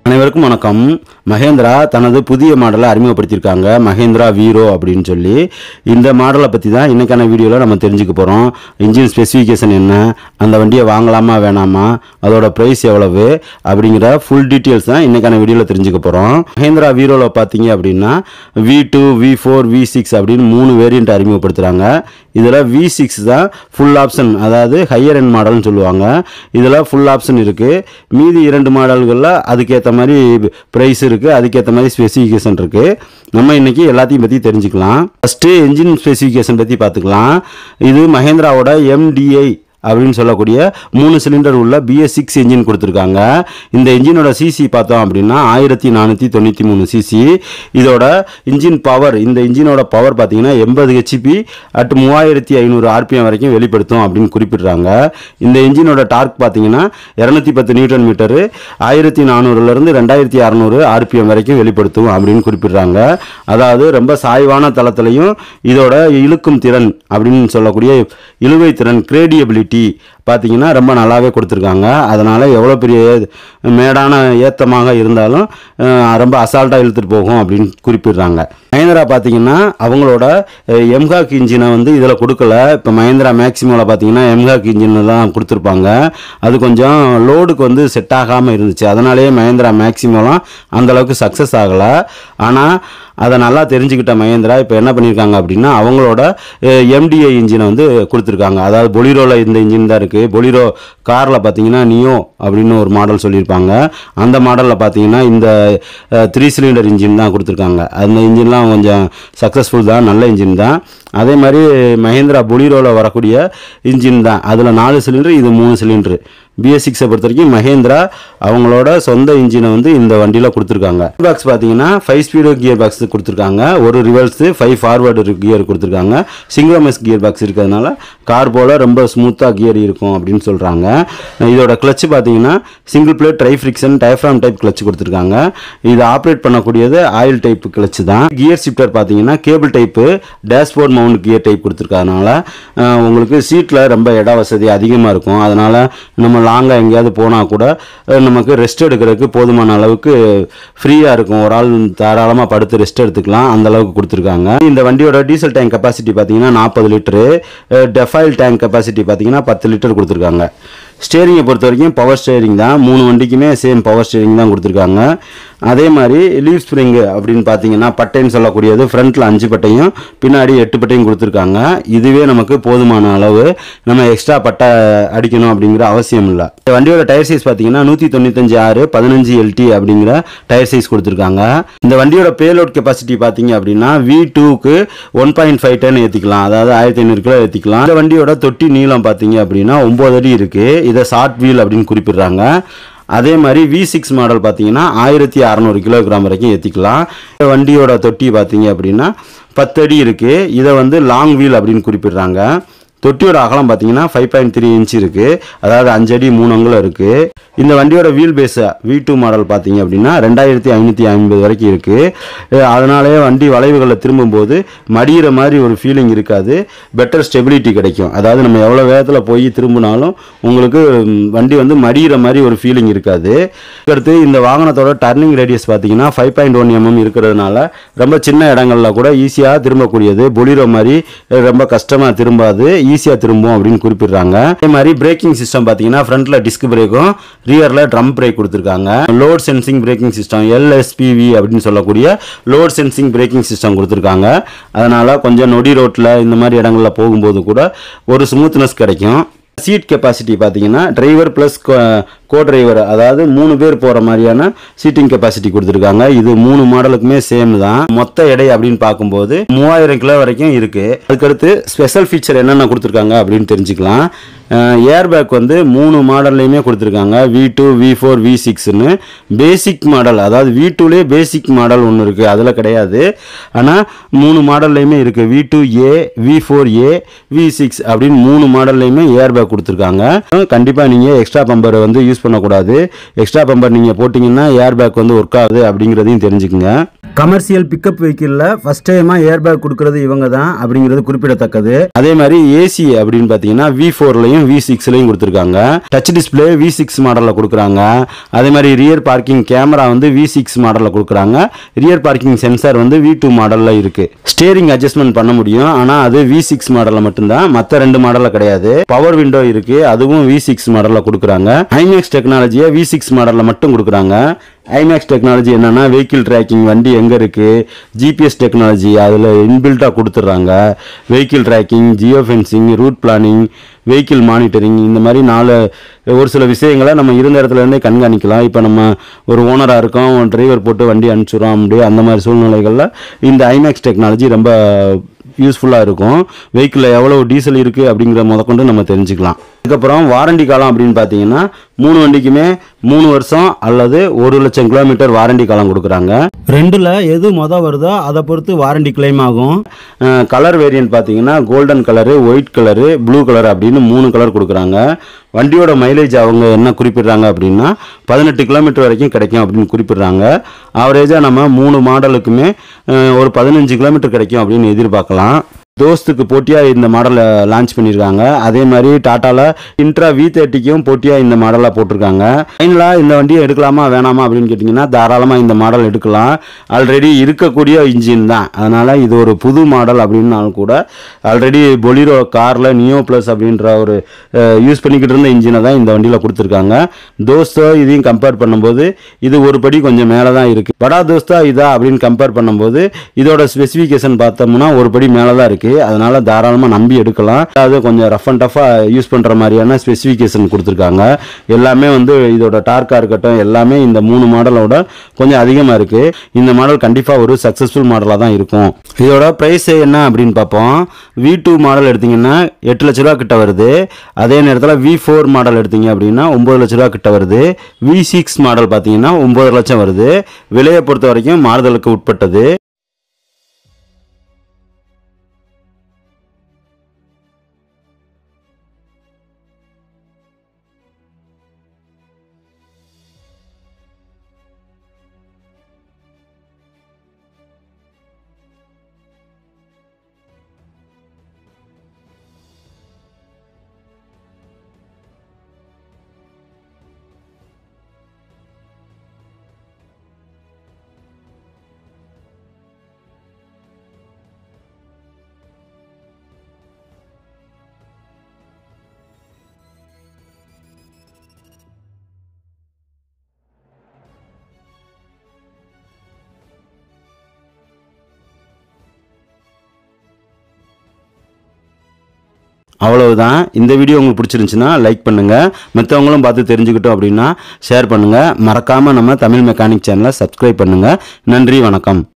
அனைவருக்கும் வணக்கம் மகேந்திரா தனது புதிய மாடலை அறிமுகப்படுத்தியிருக்காங்க மகேந்திரா வீரோ அப்படின்னு சொல்லி இந்த மாடலை பற்றி தான் இன்னைக்கான வீடியோவில் நம்ம தெரிஞ்சுக்க போகிறோம் இன்ஜின் ஸ்பெசிஃபிகேஷன் என்ன அந்த வண்டியை வாங்கலாமா வேணாமா அதோட ப்ரைஸ் எவ்வளவு அப்படிங்கிற ஃபுல் டீட்டெயில்ஸ் தான் இன்னைக்கான வீடியோவில் தெரிஞ்சுக்க போகிறோம் மகேந்திரா வீரோவில் பார்த்தீங்க அப்படின்னா V two V four V six அப்படின்னு மூணு வேரியண்ட் அறிமுகப்படுத்துகிறாங்க இதில் வி சிக்ஸ் தான் ஃபுல் ஆப்ஷன் அதாவது ஹையர் எண்ட் மாடல்னு சொல்லுவாங்க இதில் ஃபுல் ஆப்ஷன் இருக்குது மீதி இரண்டு மாடல்களில் அதுக்கேற்ற மாதிரி ப்ரைஸ் இருக்குது அதுக்கேற்ற மாதிரி ஸ்பெசிஃபிகேஷன் இருக்குது நம்ம இன்னைக்கு எல்லாத்தையும் பற்றி தெரிஞ்சுக்கலாம் ஃபஸ்ட்டு என்ஜின் ஸ்பெசிஃபிகேஷன் பற்றி பார்த்துக்கலாம் இது மஹேந்திராவோட எம்டிஐ அப்படின்னு சொல்லக்கூடிய மூணு சிலிண்டர் உள்ள பிஎஸ் சிக்ஸ் என்ஜின் கொடுத்துருக்காங்க இந்த என்ஜினோட சிசி பார்த்தோம் அப்படின்னா ஆயிரத்தி நானூற்றி தொண்ணூற்றி மூணு சிசி இதோட இன்ஜின் பவர் இந்த இன்ஜினோட பவர் பார்த்தீங்கன்னா எண்பது ஹெச்பி அட் மூவாயிரத்தி ஐநூறு ஆர்பிஎம் வரைக்கும் வெளிப்படுத்தும் அப்படின்னு குறிப்பிடுறாங்க இந்த இன்ஜினோட டார்க் பார்த்தீங்கன்னா இரநூத்தி பத்து நியூட்டன் மீட்டரு ஆயிரத்தி நானூறுலேருந்து ரெண்டாயிரத்தி அறநூறு ஆர்பிஎம் வரைக்கும் வெளிப்படுத்தும் அப்படின்னு குறிப்பிடுறாங்க அதாவது ரொம்ப சாய்வான தளத்திலையும் இதோட இழுக்கும் திறன் அப்படின்னு சொல்லக்கூடிய இழுவை திறன் கிரேடியபிலிட்டி பார்த்தீங்கன்னா ரொம்ப நல்லாவே கொடுத்துருக்காங்க அதனால் எவ்வளோ பெரிய மேடான ஏத்தமாக இருந்தாலும் அஹ், ரொம்ப அசால்ட்டாக இழுத்துட்டு போகும் அப்படின்னு குறிப்பிடுறாங்க மஹேந்திரா பார்த்தீங்கன்னா அவங்களோட எம்ஹாக் இன்ஜினை வந்து இதில் கொடுக்கல இப்போ மஹேந்திரா மேக்ஸிமோவில் பார்த்தீங்கன்னா எம்ஹாக் இன்ஜின் தான் கொடுத்துருப்பாங்க அது கொஞ்சம் லோடுக்கு வந்து செட் ஆகாமல் இருந்துச்சு அதனாலேயே மஹேந்திரா மேக்ஸிமோலாம் அந்தளவுக்கு சக்ஸஸ் ஆகலை ஆனால் அதை நல்லா தெரிஞ்சுக்கிட்ட மகேந்திரா இப்போ என்ன பண்ணியிருக்காங்க அப்படின்னா அவங்களோட எம்டிஐ இன்ஜினை வந்து கொடுத்துருக்காங்க அதாவது பொலிரோவில் இந்த இன்ஜின் தான் இருக்குது பொலிரோ காரில் பார்த்தீங்கன்னா நியோ அப்படின்னு ஒரு மாடல் சொல்லியிருப்பாங்க அந்த மாடலில் பார்த்தீங்கன்னா இந்த த்ரீ சிலிண்டர் இன்ஜின் தான் கொடுத்துருக்காங்க அந்த இன்ஜின்லாம் கொஞ்சம் சக்ஸஸ்ஃபுல் தான் நல்ல இன்ஜின் தான் அதே மாதிரி மஹேந்திரா பொலிரோவில் வரக்கூடிய இன்ஜின் தான் அதில் நாலு சிலிண்டர் இது மூணு சிலிண்டர் பிஎஸ் சிக்ஸை பொறுத்த வரைக்கும் மஹேந்திரா அவங்களோட சொந்த இன்ஜினை வந்து இந்த வண்டியில் கொடுத்துருக்காங்க பாக்ஸ் பார்த்தீங்கன்னா ஃபைவ் ஸ்பீடு கியர் பாக்ஸ் கொடுத்துருக்காங்க ஒரு ரிவர்ஸு ஃபைவ் ஃபார்வர்டு கியர் கொடுத்துருக்காங்க சிங்க்ரோமஸ் கியர் பாக்ஸ் இருக்கிறதுனால கார் போல் ரொம்ப ஸ்மூத்தாக கியர் இருக்கும் அப்படின்னு சொல்கிறாங்க இதோட கிளச் பார்த்தீங்கன்னா single plate dry friction diaphragm type clutch கொடுத்துருக்காங்க இது ஆப்ரேட் பண்ணக்கூடியது ஆயில் டைப் கிளச் தான் கியர் ஷிஃப்டர் பார்த்தீங்கன்னா cable type dashboard mount gear type கொடுத்துருக்கறதுனால அஹ், உங்களுக்கு சீட்டில் ரொம்ப இட வசதி அதிகமாக இருக்கும் அதனால் நம்ம லாங்காக எங்கேயாவது போனால் கூட அஹ், நமக்கு ரெஸ்ட் எடுக்கிறதுக்கு போதுமான அளவுக்கு ஃப்ரீயாக இருக்கும் ஒரு ஆள் தாராளமாக படுத்து ரெஸ்ட் எடுத்துக்கலாம் அந்த அளவுக்கு கொடுத்துருக்காங்க இந்த வண்டியோட டீசல் டேங்க் கெப்பாசிட்டி பார்த்தீங்கன்னா நாற்பது லிட்டரு டெஃபைல் டேங்க் கெப்பாசிட்டி பார்த்தீங்கன்னா பத்து லிட்டர் கொடுத்துருக்காங்க ஸ்டேரிங்கை பொறுத்த வரைக்கும் பவர் ஸ்டேரிங் தான் மூணு வண்டிக்குமே சேம் பவர் ஸ்டேரிங் தான் கொடுத்துருக்காங்க அதே மாதிரி லீவ் ஸ்ப்ரிங்கு அப்படின்னு பார்த்தீங்கன்னா பட்டைன்னு சொல்லக்கூடியது ஃப்ரண்ட்டில் அஞ்சு பட்டையும் பின்னாடி எட்டு பட்டையும் கொடுத்துருக்காங்க இதுவே நமக்கு போதுமான அளவு நம்ம எக்ஸ்ட்ரா பட்டை அடிக்கணும் அப்படிங்கிற அவசியம் இல்லை இந்த வண்டியோட டயர் சைஸ் பார்த்தீங்கன்னா நூற்றி தொண்ணூத்தஞ்சு ஆறு பதினஞ்சு எல்டி அப்படிங்கிற டயர் சைஸ் கொடுத்துருக்காங்க இந்த வண்டியோட பேலோட் கெப்பாசிட்டி பார்த்தீங்க அப்படின்னா வி டூக்கு ஒன் பாயிண்ட் ஃபைவ் டன் ஏற்றிக்கலாம் அதாவது ஆயிரத்தி ஐநூறு கிலோ ஏற்றிக்கலாம் இந்த வண்டியோட தொட்டி நீளம் பார்த்தீங்க அப்படின்னா ஒம்பது அடி இருக்குது இதை ஷார்ட் வீல் அப்படின்னு குறிப்பிடுறாங்க அதே மாதிரி வி சிக்ஸ் மாடல் பார்த்தீங்கன்னா ஆயிரத்தி அறநூறு கிலோகிராம் வரைக்கும் ஏற்றிக்கலாம் இந்த வண்டியோட தொட்டி பார்த்தீங்க அப்படின்னா பத்து அடி இருக்குது இதை வந்து லாங் வீல் அப்படின்னு குறிப்பிடுறாங்க தொட்டியோட அகலம் பார்த்தீங்கன்னா ஃபைவ் பாயிண்ட் த்ரீ இன்ச் இருக்குது அதாவது அஞ்சு அடி மூணு அங்குலம் இருக்குது இந்த வண்டியோட wheel base V two model பார்த்தீங்க அப்படின்னா ரெண்டாயிரத்தி ஐநூற்றி ஐம்பது வரைக்கும் இருக்குது அதனாலே வண்டி வளைவுகளில் திரும்பும்போது மடிகிற மாதிரி ஒரு ஃபீலிங் இருக்காது பெட்டர் ஸ்டெபிலிட்டி கிடைக்கும் அதாவது நம்ம எவ்வளோ வேகத்தில் போய் திரும்பினாலும் உங்களுக்கு ம், வண்டி வந்து மடிகிற மாதிரி ஒரு ஃபீலிங் இருக்காது அடுத்து இந்த வாகனத்தோட டர்னிங் ரேடியஸ் பார்த்தீங்கன்னா ஃபைவ் பாயிண்ட் ஒன் எம்எம் இருக்கிறதுனால ரொம்ப சின்ன இடங்கள்ல கூட ஈஸியாக திரும்பக்கூடியது பொலிரோ மாதிரி அஹ், ரொம்ப கஷ்டமாக திரும்பாது ஈஸியாக திரும்பும் அப்படின்னு குறிப்பிடுறாங்க அதே மாதிரி பிரேக்கிங் சிஸ்டம் பார்த்தீங்கன்னா ஃப்ரண்ட்டில் டிஸ்க் பிரேக்கும் ரியரில் ட்ரம் பிரேக் கொடுத்துருக்காங்க load sensing braking system LSPV அப்படின்னு சொல்லக்கூடிய லோட் சென்சிங் பிரேக்கிங் சிஸ்டம் கொடுத்துருக்காங்க அதனால் கொஞ்சம் நொடி ரோட்டில் இந்த மாதிரி இடங்கள்ல போகும்போது கூட ஒரு ஸ்மூத்னஸ் கிடைக்கும் சீட் கெப்பாசிட்டி பார்த்தீங்கன்னா டிரைவர் ப்ளஸ் கோ டிரைவர் அதாவது மூணு பேர் போகிற மாதிரியான சீட்டிங் கெப்பாசிட்டி கொடுத்துருக்காங்க இது மூணு மாடலுக்குமே சேம் தான் மொத்த எடை அப்படின்னு பார்க்கும்போது மூவாயிரம் கிலோ வரைக்கும் இருக்குது அதுக்கடுத்து ஸ்பெஷல் ஃபீச்சர் என்னென்ன கொடுத்துருக்காங்க அப்படின்னு தெரிஞ்சுக்கலாம் ஏர் பேக் வந்து மூணு மாடல்லையுமே கொடுத்துருக்காங்க V two V four V சிக்ஸ்னு பேசிக் மாடல் அதாவது வி டூலே பேசிக் மாடல் ஒன்று இருக்குது அதில் கிடையாது ஆனால் மூணு மாடல்லையுமே இருக்குது V two A V four A V six அப்படின்னு மூணு மாடல்லையுமே ஏர் பேக் கொடுத்துருக்காங்க கண்டிப்பாக நீங்கள் எக்ஸ்ட்ரா பம்பரை வந்து யூஸ் பண்ணக்கூடாது எக்ஸ்ட்ரா பம்பர் நீங்கள் போட்டிங்கன்னா ஏர் பேக் வந்து ஒர்க் ஆகுது அப்படிங்கிறதையும் தெரிஞ்சுக்குங்க கமர்ஷியல் பிக்கப் வெஹிக்கிளில் ஃபஸ்ட் டைமாக ஏர்பேக் கொடுக்கறது இவங்க தான் அப்படிங்கிறது குறிப்பிடத்தக்கது அதே மாதிரி ஏசி அப்படின்னு பார்த்தீங்கன்னா வி ஃபோர்லையும் வி சிக்ஸ்லையும் கொடுத்துருக்காங்க டச் டிஸ்பிளே வி சிக்ஸ் மாடலில் கொடுக்குறாங்க அதே மாதிரி ரியர் பார்க்கிங் கேமரா வந்து வி சிக்ஸ் மாடலில் கொடுக்குறாங்க ரியர் பார்க்கிங் சென்சார் வந்து வி டூ மாடலில் இருக்குது ஸ்டேரிங் அட்ஜஸ்ட்மெண்ட் பண்ண முடியும் ஆனால் அது வி சிக்ஸ் மாடலில் மட்டும்தான் மற்ற ரெண்டு மாடலில் கிடையாது பவர் விண்டோ இருக்குது அதுவும் வி சிக்ஸ் மாடலில் கொடுக்குறாங்க ஐமேக்ஸ் டெக்னாலஜியை வி சிக்ஸ் மாடலில் மட்டும் கொடுக்குறாங்க ஐமேக்ஸ் டெக்னாலஜி என்னன்னா வெஹிக்கிள் ட்ராக்கிங் வண்டி எங்கே இருக்குது ஜிபிஎஸ் டெக்னாலஜி அதில் இன்பில்ட்டாக கொடுத்துட்றாங்க vehicle tracking geo fencing route planning vehicle monitoring இந்த மாதிரி நாலு ஒரு சில விஷயங்களை நம்ம இருந்த இடத்துல இருந்தே கண்காணிக்கலாம் இப்போ நம்ம ஒரு ஓனராக இருக்கோம் டிரைவர் போட்டு வண்டி அனுப்பிச்சிடுறோம் அப்படி அந்த மாதிரி சூழ்நிலைகளில் இந்த ஐமேக்ஸ் டெக்னாலஜி ரொம்ப யூஸ்ஃபுல்லாக இருக்கும் வெஹிக்கிளில் எவ்வளோ டீசல் இருக்குது அப்படிங்கிற முதற்கொண்டு நம்ம தெரிஞ்சுக்கலாம் அதுக்கப்புறம் வாரண்டி காலம் அப்படின்னு பார்த்தீங்கன்னா மூணு வண்டிக்குமே மூணு வருஷம் அல்லது ஒரு லட்சம் கிலோமீட்டர் வாரண்டி காலம் கொடுக்குறாங்க ரெண்டில் எது மொதல் வருதோ அதை பொறுத்து வாரண்டி கிளைம் ஆகும் கலர் வேரியன்ட் பார்த்தீங்கன்னா golden colour white colour blue colour அப்படின்னு மூணு கலர் கொடுக்குறாங்க வண்டியோட மைலேஜ் அவங்க என்ன குறிப்பிடுறாங்க அப்படின்னா பதினெட்டு கிலோமீட்டர் வரைக்கும் கிடைக்கும் அப்படின்னு குறிப்பிடுறாங்க ஆவரேஜாக நம்ம மூணு மாடலுக்குமே அஹ், ஒரு பதினஞ்சு கிலோமீட்டர் கிடைக்கும் அப்படின்னு எதிர்பார்க்கலாம் தோஸ்துக்கு போட்டியாக இந்த மாடலை லான்ச் பண்ணியிருக்காங்க அதே மாதிரி டாட்டாவில் இன்ட்ரா வி தேர்ட்டிக்கும் போட்டியாக இந்த மாடலாக போட்டிருக்காங்க ஃபைனலாக இந்த வண்டியை எடுக்கலாமா வேணாமா அப்படின்னு கேட்டிங்கன்னா தாராளமாக இந்த மாடல் எடுக்கலாம் ஆல்ரெடி இருக்கக்கூடிய இன்ஜின் தான் அதனால் இது ஒரு புது மாடல் அப்படின்னாலும் கூட ஆல்ரெடி பொலிரோ காரில் நியோ ப்ளஸ் அப்படின்ற ஒரு யூஸ் பண்ணிக்கிட்டு இருந்த இன்ஜினை தான் இந்த வண்டியில் கொடுத்துருக்காங்க தோஸ்தோ இதையும் கம்பேர் பண்ணும்போது இது ஒரு படி கொஞ்சம் மேலே தான் இருக்குது படா தோஸ்தா இதா அப்படின்னு கம்பேர் பண்ணும்போது இதோட ஸ்பெசிஃபிகேஷன் பார்த்தோம்னா ஒரு படி மேலே தான் இருக்குது அதனால தாராளமாக நம்பி எடுக்கலாம் அது கொஞ்சம் ரஃப் அண்ட் டஃபாக யூஸ் பண்ணுற மாதிரியான ஸ்பெசிஃபிகேஷன் கொடுத்துருக்காங்க எல்லாமே வந்து இதோட டார்க்காக இருக்கட்டும் எல்லாமே இந்த மூணு மாடலோட கொஞ்சம் அதிகமாக இருக்குது இந்த மாடல் கண்டிப்பாக ஒரு சக்ஸஸ்ஃபுல் மாடலாக தான் இருக்கும் இதோட ப்ரைஸ் என்ன அப்படின்னு பார்ப்போம் வி டூ மாடல் எடுத்தீங்கன்னா எட்டு லட்ச ரூபா கிட்ட வருது அதே நேரத்தில் வி ஃபோர் மாடல் எடுத்தீங்க அப்படின்னா ஒம்பது லட்ச ரூபா கிட்ட வருது வி சிக்ஸ் மாடல் பார்த்தீங்கன்னா ஒம்பது லட்சம் வருது விலையை பொறுத்த வரைக்கும் மாறுதலுக்கு உட்பட்டது அவ்வளவுதான் இந்த வீடியோ உங்களுக்கு பிடிச்சிருந்துச்சுன்னா லைக் பண்ணுங்க மற்றவங்களும் பார்த்து தெரிஞ்சுக்கிட்டோம் அப்படின்னா ஷேர் பண்ணுங்க மறக்காம நம்ம தமிழ் மெக்கானிக் சேனலை சப்ஸ்கிரைப் பண்ணுங்க நன்றி வணக்கம்